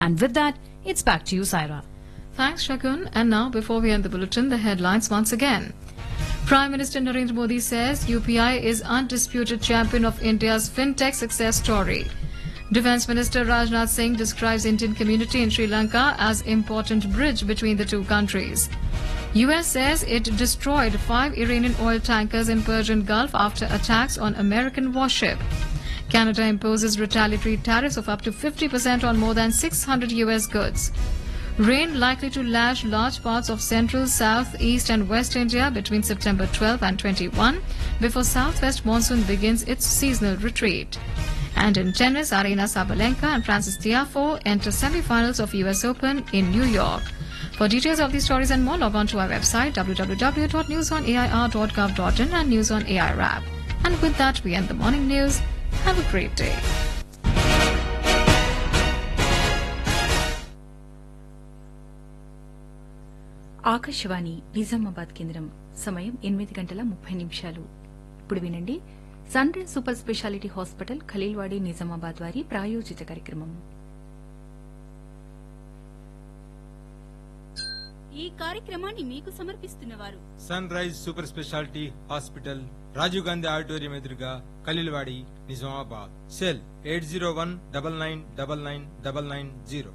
And with that, it's back to you, Saira. Thanks, Shagun. And now, before we end the bulletin, the headlines once again. Prime Minister Narendra Modi says UPI is undisputed champion of India's fintech success story. Defense Minister Rajnath Singh describes Indian community in Sri Lanka as important bridge between the two countries. US says it destroyed five Iranian oil tankers in Persian Gulf after attacks on American warship. Canada imposes retaliatory tariffs of up to 50% on more than 600 US goods. Rain likely to lash large parts of central, south, east, and west India between September 12 and 21 before southwest monsoon begins its seasonal retreat. And in tennis, Arena Sabalenka and Francis Tiafoe enter semi-finals of US Open in New York. For details of these stories and more, log on to our website www.newsonair.gov.in and News on AI app. And with that, we end the morning news. Have a great day. Akashvani Nizamabad కేంద్రం సమయం ఎనిమిది గంటల ముప్పై నిమిషాలు ఇప్పుడు వినండి Sunrise super speciality hospital Khaleelwadi Nizamabad వారి ప్రాయోజిత కార్యక్రమం ఈ కార్యక్రమాన్ని మీకు సమర్పిస్తున్నవారు Sunrise super speciality hospital Rajiv Gandhi auditorium ఎదురుగా Khaleelwadi Nizamabad cell eight zero one double nine double nine double nine zero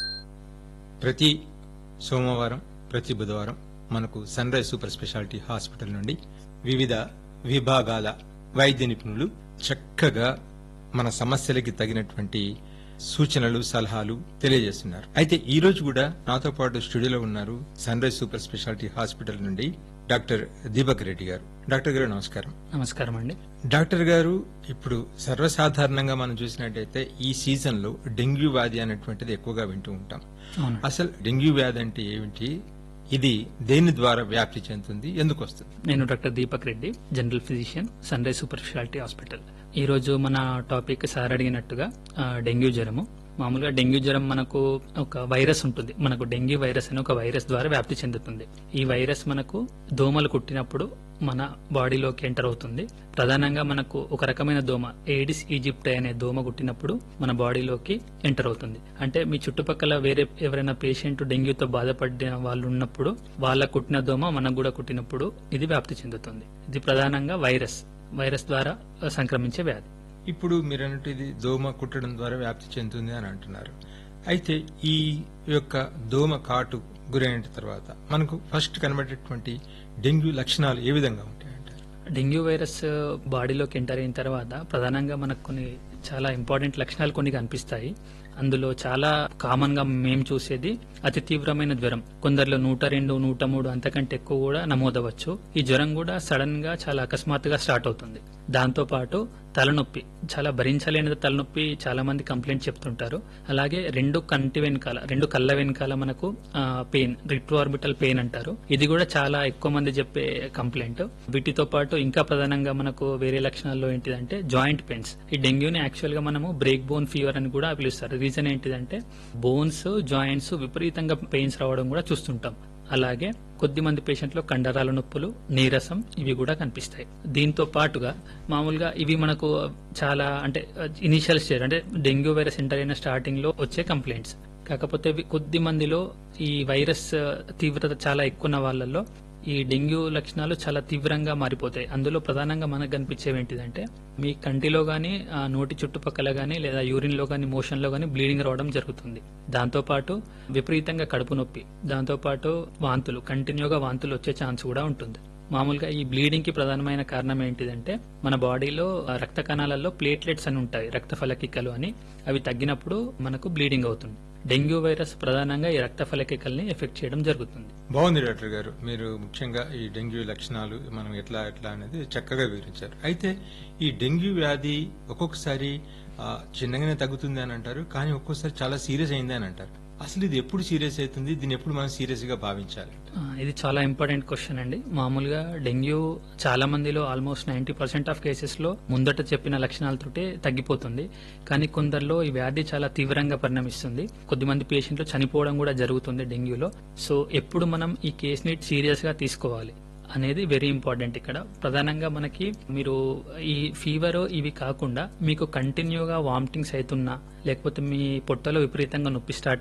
ప్రతి సోమవారం ప్రతి బుధవారం మనకు Sunrise super speciality hospital నుండి వివిధ విభాగాల వైద్య నిపుణులు చక్కగా మన సమస్యలకి తగినటువంటి సూచనలు సలహాలు తెలియజేస్తున్నారు అయితే ఈ రోజు కూడా నాతో పాటు స్టూడియోలో ఉన్నారు Sunrise super speciality hospital నుండి డాక్టర్ దీపక్ రెడ్డి గారు డాక్టర్ గారు నమస్కారం నమస్కారం అండి డాక్టర్ గారు ఇప్పుడు సర్వసాధారణంగా మనం చూసినట్టయితే ఈ సీజన్ లో డెంగ్యూ వ్యాధి అనేటువంటిది ఎక్కువగా వింటూ ఉంటాం అవును అసలు డెంగ్యూ వ్యాధి అంటే ఏమిటి ఇది దేని ద్వారా వ్యాప్తి చెందుతుంది ఎందుకు వస్తుంది నేను doctor Deepak Reddy general physician Sunrise super speciality hospital ఈ రోజు మన టాపిక్ సార్ అడిగినట్టుగా ఆ, డెంగ్యూ జ్వరము మామూలుగా డెంగ్యూ జ్వరం మనకు ఒక వైరస్ ఉంటుంది మనకు డెంగ్యూ వైరస్ అని ఒక వైరస్ ద్వారా వ్యాప్తి చెందుతుంది ఈ వైరస్ మనకు దోమలు కుట్టినప్పుడు మన బాడీలోకి ఎంటర్ అవుతుంది ప్రధానంగా మనకు ఒక రకమైన దోమ ఏడిస్ ఈజిప్ట్ అనే దోమ కుట్టినప్పుడు మన బాడీలోకి ఎంటర్ అవుతుంది అంటే మీ చుట్టుపక్కల వేరే ఎవరైనా పేషెంట్ డెంగ్యూతో బాధపడిన వాళ్ళు ఉన్నప్పుడు వాళ్ళ కుట్టిన దోమ మనకు కూడా కుట్టినప్పుడు ఇది వ్యాప్తి చెందుతుంది ఇది ప్రధానంగా వైరస్ వైరస్ ద్వారా ఆ, సంక్రమించే వ్యాధి ఇప్పుడు మీరు అన్నట్టు ఇది దోమ కుట్టడం ద్వారా వ్యాప్తి చెందుతుంది అని అంటున్నారు అయితే ఈ యొక్క దోమ కాటు గురైన తర్వాత మనకు ఫస్ట్ కనబడేటువంటి డెంగ్యూ లక్షణాలు ఏ విధంగా ఉంటాయి అంటారు డెంగ్యూ వైరస్ బాడీలోకి ఎంటర్ అయిన తర్వాత ప్రధానంగా మనకు కొన్ని చాలా ఇంపార్టెంట్ లక్షణాలు కొన్ని కనిపిస్తాయి అందులో చాలా కామన్ గా మేము చూసేది అతి తీవ్రమైన జ్వరం కొందరిలో నూట రెండు నూట మూడు అంతకంటే ఎక్కువ కూడా నమోదవచ్చు ఈ జ్వరం కూడా సడన్ గా చాలా అకస్మాత్తుగా స్టార్ట్ అవుతుంది దాంతో పాటు తలనొప్పి చాలా భరించలేని తలనొప్పి చాలా మంది కంప్లైంట్ చెప్తుంటారు అలాగే రెండు కంటి వెనకాల రెండు కళ్ళ వెనకాల మనకు పెయిన్ రిట్రోఆర్బిటల్ పెయిన్ అంటారు ఇది కూడా చాలా ఎక్కువ మంది చెప్పే కంప్లైంట్ వీటితో పాటు ఇంకా ప్రధానంగా మనకు వేరే లక్షణాల్లో ఏంటిదంటే జాయింట్ పెయిన్స్ ఈ డెంగ్యూని యాక్చువల్ గా మనము బ్రేక్ బోన్ ఫీవర్ అని కూడా పిలుస్తారు రీజన్ ఏంటిదంటే బోన్స్ జాయింట్స్ విపరీతంగా పెయిన్స్ రావడం కూడా చూస్తుంటాం అలాగే కొద్ది మంది పేషెంట్లో కండరాల నొప్పులు నీరసం ఇవి కూడా కనిపిస్తాయి దీంతో పాటుగా మామూలుగా ఇవి మనకు చాలా అంటే ఇనిషియల్ స్టేజ్ అంటే డెంగ్యూ వైరస్ ఎంటర్ అయిన స్టార్టింగ్ లో వచ్చే కంప్లైంట్స్ కాకపోతే ఇవి కొద్ది మందిలో ఈ వైరస్ తీవ్రత చాలా ఎక్కువ ఉన్న వాళ్ళల్లో ఈ డెంగ్యూ లక్షణాలు చాలా తీవ్రంగా మారిపోతాయి అందులో ప్రధానంగా మనకు కనిపించేవి ఏంటిదంటే మీ కంటిలో గానీ ఆ నోటి చుట్టుపక్కల గానీ లేదా యూరిన్ లో గానీ మోషన్ లో గానీ బ్లీడింగ్ రావడం జరుగుతుంది దాంతో పాటు విపరీతంగా కడుపు నొప్పి దాంతో పాటు వాంతులు కంటిన్యూగా వాంతులు వచ్చే ఛాన్స్ కూడా ఉంటుంది మామూలుగా ఈ బ్లీడింగ్ కి ప్రధానమైన కారణం ఏంటిదంటే మన బాడీలో ఆ రక్త కణాలలో ప్లేట్లెట్స్ అని ఉంటాయి రక్త ఫలకికలు అని అవి తగ్గినప్పుడు మనకు బ్లీడింగ్ అవుతుంది డెంగ్యూ వైరస్ ప్రధానంగా ఈ రక్త ఫలకికల్ని ఎఫెక్ట్ చేయడం జరుగుతుంది బాగుంది డాక్టర్ గారు మీరు ముఖ్యంగా ఈ డెంగ్యూ లక్షణాలు మనం ఎట్లా ఎట్లా అనేది చక్కగా వివరించారు అయితే ఈ డెంగ్యూ వ్యాధి ఒక్కొక్కసారి ఆ, చిన్నగానే తగ్గుతుంది అని అంటారు కానీ ఒక్కొక్కసారి చాలా సీరియస్ అయింది అని అంటారు అసలు ఇది ఎప్పుడు సీరియస్ అవుతుంది దీన్ని ఎప్పుడు మనం సీరియస్ గా భావించాలి ఆ, ఇది చాలా ఇంపార్టెంట్ క్వశ్చన్ అండి మామూలుగా డెంగ్యూ చాలా మందిలో almost ninety percent of cases లో ముందట చెప్పిన లక్షణాలతోటే తగ్గిపోతుంది కానీ కొందరిలో ఈ వ్యాధి చాలా తీవ్రంగా పరిణమిస్తుంది కొద్దిమంది పేషెంట్లు చనిపోవడం కూడా జరుగుతుంది డెంగ్యూలో సో ఎప్పుడు మనం ఈ కేసుని సీరియస్ గా తీసుకోవాలి అనేది వెరీ ఇంపార్టెంట్ ఇక్కడ ప్రధానంగా మనకి మీరు ఈ ఫీవర్ ఇవి కాకుండా మీకు కంటిన్యూగా వామిటింగ్స్ అవుతున్నా లేకపోతే మీ పొట్టలో విపరీతంగా నొప్పి స్టార్ట్